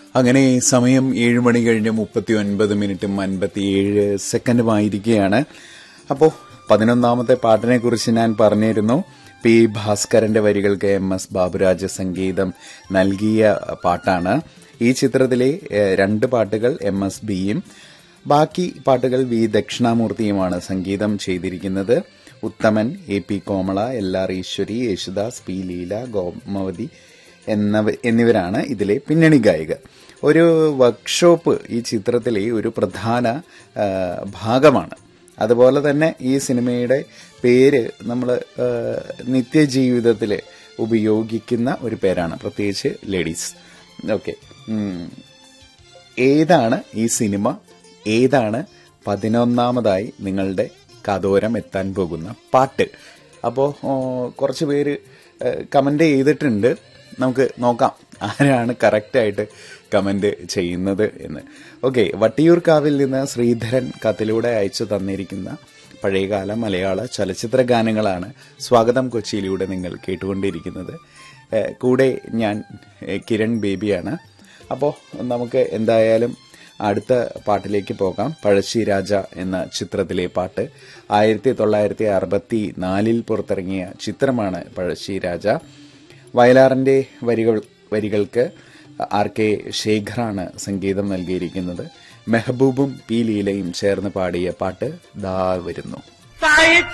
അങ്ങനെ സമയം ഏഴ് മണി കഴിഞ്ഞ് മുപ്പത്തി ഒൻപത് മിനിറ്റും അൻപത്തിയേഴ് സെക്കൻഡുമായിരിക്കുകയാണ് അപ്പോൾ പതിനൊന്നാമത്തെ പാട്ടിനെ കുറിച്ച് ഞാൻ പറഞ്ഞിരുന്നു പി ഭാസ്കരന്റെ വരികൾക്ക് എം എസ് ബാബുരാജ് സംഗീതം നൽകിയ പാട്ടാണ് ഈ ചിത്രത്തിലെ ഏഹ്, രണ്ട് പാട്ടുകൾ എം എസ് ബിയും ബാക്കി പാട്ടുകൾ വി ദക്ഷിണാമൂർത്തിയുമാണ് സംഗീതം ചെയ്തിരിക്കുന്നത് Uthaman A P Komala L R Eswari Yesudas P Leela Gomavathi എന്നവ എന്നിവരാണ് ഇതിലെ പിന്നണി ഗായകർ ഒരു വർക്ക്ഷോപ്പ് ഈ ചിത്രത്തിലെ ഒരു പ്രധാന ആ, ഭാഗമാണ് അതുപോലെ തന്നെ ഈ സിനിമയുടെ പേര് നമ്മൾ നിത്യജീവിതത്തിൽ ഉപയോഗിക്കുന്ന ഒരു പേരാണ് പ്രത്യേകിച്ച് ലേഡീസ് ഓക്കെ ഏതാണ് ഈ സിനിമ ഏതാണ് പതിനൊന്നാമതായി നിങ്ങളുടെ കാതോരം എത്താൻ പോകുന്ന പാട്ട് അപ്പോൾ കുറച്ച് പേര് കമൻ്റ് ചെയ്തിട്ടുണ്ട് നമുക്ക് നോക്കാം ആരാണ് കറക്റ്റായിട്ട് കമൻ്റ് ചെയ്യുന്നത് എന്ന് ഓക്കെ വട്ടിയൂർക്കാവിൽ നിന്ന് ശ്രീധരൻ കത്തിലൂടെ അയച്ചു തന്നിരിക്കുന്ന പഴയകാല മലയാള ചലച്ചിത്ര ഗാനങ്ങളാണ് സ്വാഗതം കൊച്ചിയിലൂടെ നിങ്ങൾ കേട്ടുകൊണ്ടിരിക്കുന്നത് ഏഹ് കൂടെ ഞാൻ ഏഹ് കിരൺ ബേബിയാണ് അപ്പോൾ നമുക്ക് എന്തായാലും അടുത്ത പാട്ടിലേക്ക് പോകാം പഴശ്ശി രാജ എന്ന ചിത്രത്തിലെ പാട്ട് ആയിരത്തി തൊള്ളായിരത്തി അറുപത്തി നാലിൽ പുറത്തിറങ്ങിയ ചിത്രമാണ് പഴശ്ശി രാജ വയലാറിന്റെ വരികൾ വരികൾക്ക് ആർ കെ ശേഖറാണ് സംഗീതം നൽകിയിരിക്കുന്നത് മെഹബൂബും പി ലീലയും ചേർന്ന് പാടിയ പാട്ട് ദാ വരുന്നു